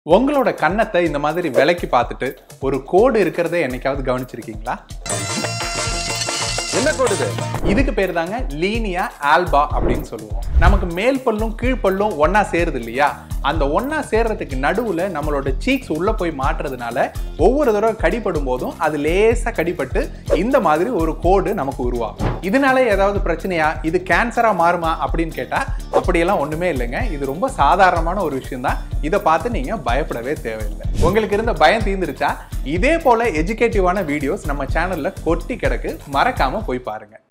உங்களோட கன்னத்தை இந்த மாதிரி விலைக்கு பார்த்துட்டு ஒரு கோடு இருக்கிறத என்னைக்காவது கவனிச்சிருக்கீங்களா என்ன கோடுது இதுக்கு பேர் தாங்க லீனியா ஆல்பா அப்படின்னு சொல்லுவோம் நமக்கு மேல் பல்லும் கீழ் பல்லும் ஒண்ணா சேருது இல்லையா அந்த ஒண்ணா சேர்றதுக்கு நடுவுல நம்மளோட சீக்ஸ் உள்ள போய் மாட்டுறதுனால ஒவ்வொரு தடவை கடிப்படும் போதும் அது லேசா கடிப்பட்டு இந்த மாதிரி ஒரு கோடு நமக்கு உருவாகும் இதனால ஏதாவது பிரச்சனையா இது கேன்சரா மாறுமா அப்படின்னு கேட்டா அப்படியெல்லாம் ஒண்ணுமே இல்லைங்க இது ரொம்ப சாதாரணமான ஒரு விஷயம் தான் இதை பார்த்து நீங்க பயப்படவே தேவையில்லை உங்களுக்கு இருந்த பயம் தீர்ந்துருச்சா இதே போல எஜுகேட்டிவான வீடியோஸ் நம்ம சேனல்ல கொட்டி கிடக்கு மறக்காம போய் பாருங்க